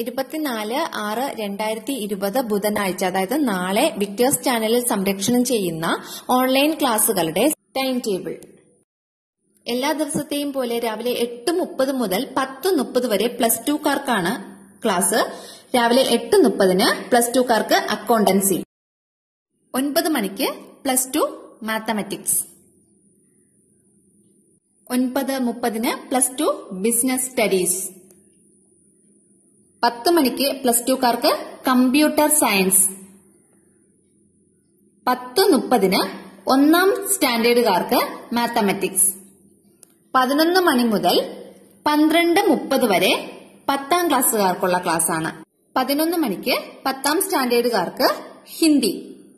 ഇരുപത്തിനാല് ആറ് രണ്ടായിരത്തി ഇരുപത് ബുധനാഴ്ച അതായത് നാളെ വിക്ടേഴ്സ് ചാനലിൽ സംരക്ഷണം ചെയ്യുന്ന ഓൺലൈൻ ക്ലാസുകളുടെ ടൈം ടേബിൾ എല്ലാ ദിവസത്തെയും പോലെ രാവിലെ എട്ട് മുപ്പത് മുതൽ പത്ത് മുപ്പത് വരെ പ്ലസ് ടുക്കാർക്കാണ് ക്ലാസ് രാവിലെ എട്ട് മുപ്പതിന് പ്ലസ് ടുക്കാർക്ക് അക്കൗണ്ടൻസി ഒൻപത് മണിക്ക് പ്ലസ് ടു മാത്തമാറ്റിക്സ് ഒൻപത് മുപ്പതിന് പ്ലസ് ടു ബിസിനസ് സ്റ്റഡീസ് പത്ത് മണിക്ക് പ്ലസ് ടുക്കാർക്ക് കമ്പ്യൂട്ടർ സയൻസ് പത്ത് മുപ്പതിന് ഒന്നാം സ്റ്റാൻഡേർഡുകാർക്ക് മാത്തമാറ്റിക്സ് പതിനൊന്ന് മണി മുതൽ പന്ത്രണ്ട് മുപ്പത് വരെ പത്താം ക്ലാസ്സുകാർക്കുള്ള ക്ലാസ്സാണ് പതിനൊന്ന് മണിക്ക് പത്താം സ്റ്റാൻഡേർഡുകാർക്ക് ഹിന്ദി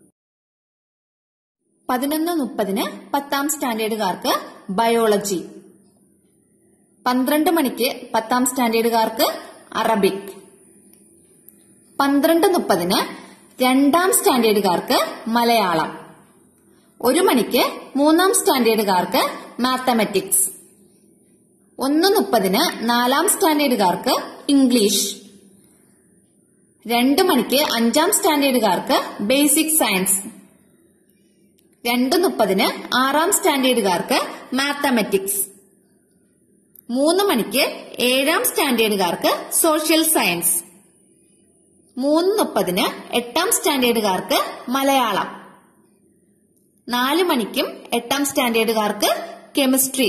പതിനൊന്ന് മുപ്പതിന് പത്താം സ്റ്റാൻഡേർഡുകാർക്ക് ബയോളജി പന്ത്രണ്ട് മണിക്ക് പത്താം സ്റ്റാൻഡേർഡുകാർക്ക് അറബിക് പന്ത്രണ്ട് മുപ്പതിന് രണ്ടാം സ്റ്റാൻഡേർഡുകാർക്ക് മലയാളം ഒരു മണിക്ക് മൂന്നാം സ്റ്റാൻഡേർഡുകാർക്ക് മാത്തമാറ്റിക്സ് ഒന്ന് മുപ്പതിന് നാലാം സ്റ്റാൻഡേർഡുകാർക്ക് ഇംഗ്ലീഷ് രണ്ട് മണിക്ക് അഞ്ചാം സ്റ്റാൻഡേർഡുകാർക്ക് ബേസിക് സയൻസ് രണ്ട് മുപ്പതിന് ആറാം സ്റ്റാൻഡേർഡുകാർക്ക് മാത്തമാറ്റിക്സ് മൂന്ന് മണിക്ക് ഏഴാം സ്റ്റാൻഡേർഡുകാർക്ക് സോഷ്യൽ സയൻസ് മൂന്ന് മുപ്പതിന് എട്ടാം സ്റ്റാൻഡേർഡുകാർക്ക് മലയാളം നാല് മണിക്കും എട്ടാം സ്റ്റാൻഡേർഡുകാർക്ക് കെമിസ്ട്രി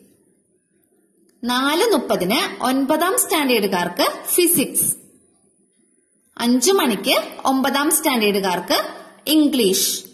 നാല് മുപ്പതിന് ഒൻപതാം സ്റ്റാൻഡേർഡുകാർക്ക് ഫിസിക്സ് അഞ്ചു മണിക്ക് ഒമ്പതാം സ്റ്റാൻഡേർഡുകാർക്ക് ഇംഗ്ലീഷ്